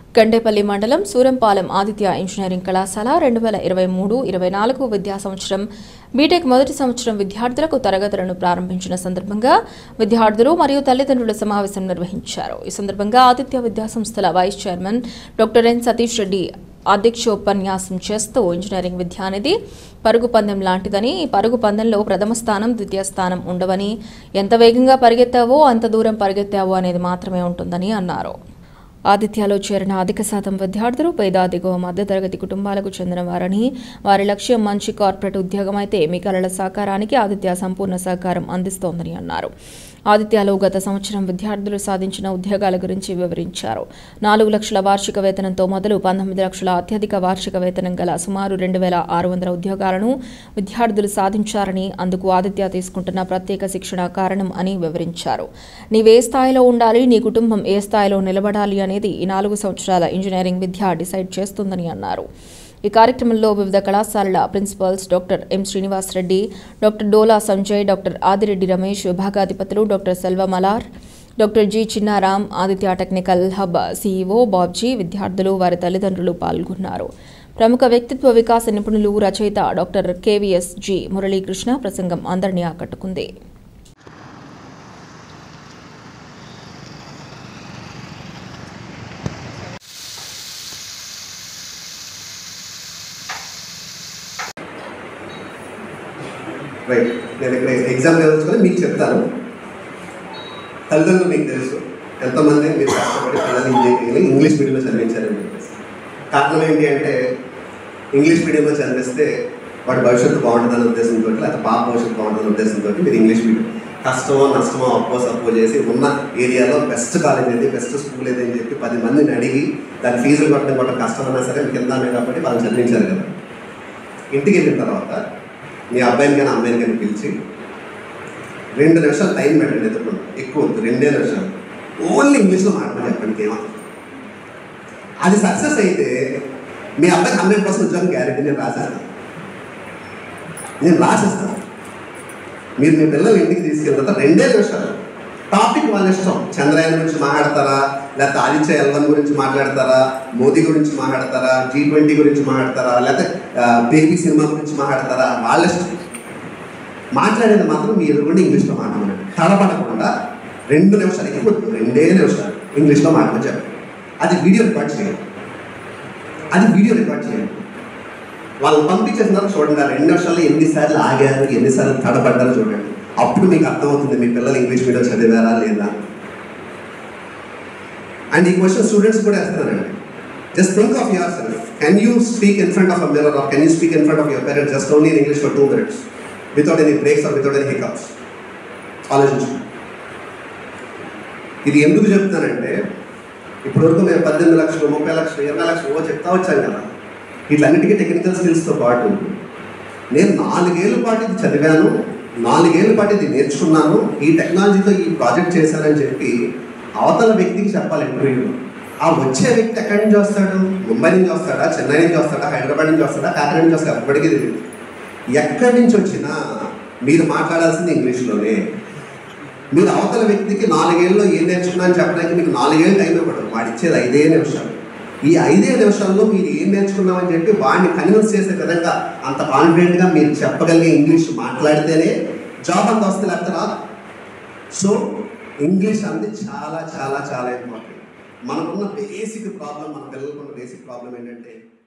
గండేపల్లి మండలం సూరంపాలెం ఆదిత్య ఇంజనీరింగ్ కళాశాల రెండు వేల ఇరవై మూడు ఇరవై నాలుగు విద్యా సంవత్సరం బీటెక్ మొదటి సంవత్సరం విద్యార్థులకు తరగతులను ప్రారంభించిన సందర్భంగా విద్యార్థులు మరియు తల్లిదండ్రుల సమావేశం నిర్వహించారు ఈ సందర్భంగా ఆదిత్య విద్యాసంస్థల vice chairman doctor N Satish Reddy అధ్యక్షోపన్యాసం చేస్తూ ఇంజనీరింగ్ విద్య అనేది పరుగు పందెం లాంటిదని ఈ పరుగు పందెంలో ప్రథమ స్థానం ద్వితీయ స్థానం ఉండవని ఎంత వేగంగా పరిగెత్తావో అంత దూరం పరిగెత్తావో అనేది మాత్రమే ఉంటుందని అన్నారు ఆదిత్యలో చేరిన అధిక శాతం విద్యార్థులు పేద దిగువ మధ్యతరగతి కుటుంబాలకు చెందిన వారని వారి లక్ష్యం మంచి కార్పొరేట్ ఉద్యోగం అయితే మీ కళల సహకారానికి ఆదిత్య సంపూర్ణ సహకారం అందిస్తోందని అన్నారు ఆదిత్యలో గత సంవత్సరం విద్యార్థులు సాధించిన ఉద్యోగాల గురించి వివరించారు నాలుగు లక్షల వార్షిక వేతనంతో మొదలు పంతొమ్మిది లక్షల అత్యధిక వార్షిక వేతనం గల సుమారు రెండు వేల ఆరు వందల ఉద్యోగాలను విద్యార్థులు సాధించారని అందుకు ఆదిత్య తీసుకుంటున్న ప్రత్యేక శిక్షణ కారణం అని వివరించారు నీవే స్థాయిలో ఉండాలి నీ కుటుంబం ఏ స్థాయిలో నిలబడాలి అనేది ఈ నాలుగు సంవత్సరాల ఇంజనీరింగ్ విద్య డిసైడ్ చేస్తుందని అన్నారు ఈ కార్యక్రమంలో వివిధ కళాశాలల principals doctor M Srinivas Reddy doctor Dola Sanjay doctor Adireddy Ramesh విభాగాధిపతులు doctor Selva Malar doctor G Chinnaram Aditya technical hub CEO Babji విద్యార్థులు వారి తల్లిదండ్రులు పాల్గొన్నారు ప్రముఖ వ్యక్తిత్వ వికాస నిపుణులు రచయిత డాక్టర్ కేవీఎస్ జి మురళీకృష్ణ ప్రసంగం అందరినీ ఆకట్టుకుంది రైట్ నేను ఇక్కడ ఎగ్జామ్ చదువుకొని మీకు చెప్తాను తల్లిదండ్రులు మీకు తెలుసు ఎంతమంది మీరు కష్టపడి పిల్లలు ఇంజనీరింగ్ ఇంగ్లీష్ మీడియంలో చదివించారని చెప్పేసి కారణం ఏంటి అంటే ఇంగ్లీష్ మీడియంలో చదివిస్తే వాడి భవిష్యత్తు బాగుంటుందనే ఉద్దేశంతో లేకపోతే పాప భవిష్యత్తు బాగుంటుందనే ఉద్దేశంతో మీరు ఇంగ్లీష్ మీడియం కష్టమో నష్టమో అప్పో సప్పో చేసి ఉన్న ఏరియాలో బెస్ట్ కాలేజ్ ఏది బెస్ట్ స్కూల్ ఏది అని చెప్పి పది మందిని అడిగి దాని ఫీజులు కొట్టడం కొట్టడం కష్టమైనా సరే మీకు కింద కాబట్టి వాళ్ళు చదివించారు కదా ఇంటికి వెళ్ళిన తర్వాత మీ అబ్బాయిని కానీ అమ్మాయిని కానీ పిలిచి రెండు నిమిషాలు టైం పెట్టండి ఎదుర్కొండి ఎక్కువ వద్దు రెండే నిమిషాలు ఓన్లీ ఇంగ్లీష్లో మాట్లాడి చెప్పండి ఏమో అది సక్సెస్ అయితే మీ అబ్బాయికి హండ్రెడ్ పర్సెంట్ ఉద్యోగం గ్యారెంటీ నేను రాసేస్తాను నేను రాసేస్తాను మీరు మీ పిల్లలు ఇంటికి తీసుకెళ్ళిన తర్వాత రెండే నిమిషాలు టాపిక్ వాళ్ళ ఇష్టం చంద్రయాన్ గురించి మాట్లాడతారా లేకపోతే ఆదిత్య ఎల్వన్ గురించి మాట్లాడతారా మోదీ గురించి మాట్లాడతారా జీ ట్వంటీ గురించి మాట్లాడతారా లేకపోతే బేబీ సినిమా గురించి మాట్లాడతారా వాళ్ళ ఇష్టం మాట్లాడేది మాత్రం మీరు ఎదురుకుండా ఇంగ్లీష్లో మాట్లాడండి తడపడకుండా రెండు నిమిషాలు ఎక్కువ రెండే నిమిషాలు ఇంగ్లీష్లో మాట్లాడి చెప్పండి అది వీడియో రికార్డ్ చేయండి అది వీడియో రికార్డ్ చేయండి వాళ్ళు పంపించేసిన తర్వాత చూడండి ఆ రెండు నిమిషాల్లో ఎన్నిసార్లు ఆగారు ఎన్నిసార్లు తడబడ్డారో చూడండి అప్పుడు మీకు అర్థమవుతుంది మీ పిల్లలు ఇంగ్లీష్ మీడియం చదివారా లేదా అండ్ ఈ క్వశ్చన్ స్టూడెంట్స్ కూడా వేస్తానండి just think of yourself can you speak in front of a mirror or can you speak in front of your parents just only in English for two minutes without any breaks or without any hiccups ఆలోచించు ఇది ఎందుకు చెప్తానంటే ఇప్పటివరకు మేము పద్దెనిమిది లక్షలు ముప్పై లక్షలు ఇరవై లక్షలు ఓ చెప్తా వచ్చాను కదా వీటన్నిటికీ టెక్నికల్ స్కిల్స్తో పాటు నేను నాలుగేళ్ల పాటు ఇది చదివాను నాలుగేళ్ల పాటు ఇది నేర్చుకున్నాను ఈ టెక్నాలజీతో ఈ ప్రాజెక్ట్ చేశానని చెప్పి అవతల వ్యక్తికి చెప్పాలి ఇంటర్వ్యూలో ఆ వచ్చే వ్యక్తి ఎక్కడి నుంచి వస్తాడు ముంబై నుంచి వస్తాడా చెన్నై నుంచి వస్తాడా హైదరాబాద్ నుంచి వస్తాడా కాకినాడ నుంచి వస్తాడా ఎప్పటికీ తెలియదు ఎక్కడి నుంచి వచ్చినా మీరు మాట్లాడాల్సింది ఇంగ్లీష్లోనే మీరు అవతల వ్యక్తికి నాలుగేళ్ళలో ఏం నేర్చుకున్నా అని చెప్పడానికి మీకు నాలుగేళ్ళు టైం ఇవ్వడం వాడు ఇచ్చేది ఐదే నిమిషాలు ఈ ఐదే నిమిషాల్లో మీరు ఏం నేర్చుకున్నామని చెప్పి వాడిని కన్విన్స్ చేసే విధంగా అంత కాన్ఫిడెంట్గా మీరు చెప్పగలిగే ఇంగ్లీష్ మాట్లాడితేనే జాబ్ అంత వస్తే లేకపోతే రాదు సో ఇంగ్లీష్ అనేది చాలా చాలా చాలా ఇంపార్టెంట్ మనకున్న బేసిక్ ప్రాబ్లం మన పిల్లలకున్న బేసిక్ ప్రాబ్లం ఏంటంటే